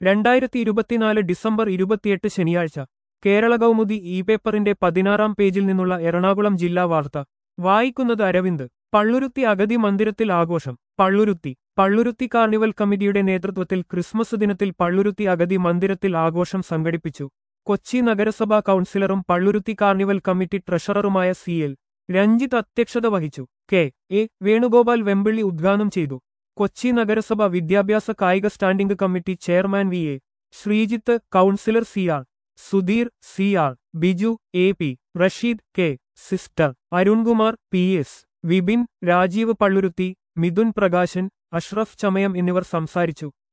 രണ്ടായിരത്തി ഇരുപത്തിനാല് ഡിസംബർ ഇരുപത്തിയെട്ട് ശനിയാഴ്ച കേരള കൗമുദി ഇ പേപ്പറിന്റെ പതിനാറാം പേജിൽ നിന്നുള്ള എറണാകുളം ജില്ലാ വാർത്ത വായിക്കുന്നത് അരവിന്ദ് പള്ളുരുത്തി അഗതി മന്ദിരത്തിൽ ആഘോഷം പള്ളുരുത്തി പള്ളുരുത്തി കാർണിവൽ കമ്മിറ്റിയുടെ നേതൃത്വത്തിൽ ക്രിസ്മസ് ദിനത്തിൽ പള്ളുരുത്തി അഗതി മന്ദിരത്തിൽ ആഘോഷം സംഘടിപ്പിച്ചു കൊച്ചി നഗരസഭാ കൗൺസിലറും പള്ളുരുത്തി കാർണിവൽ കമ്മിറ്റി ട്രഷററുമായ സി എൽ രഞ്ജിത്ത് അധ്യക്ഷത വഹിച്ചു കെ എ വേണുഗോപാൽ വെമ്പിള്ളി ഉദ്ഘാടനം ചെയ്തു കൊച്ചി നഗരസഭ വിദ്യാഭ്യാസ കായിക standing committee chairman V A Sreejith councillor C R Sudheer C R Biju A P Rasheed K sister Arunkumar P S Vipin Rajeev Palluruthy Mithun Prakashan Ashraf Chamayam എന്നിവർ സംസാരിച്ചു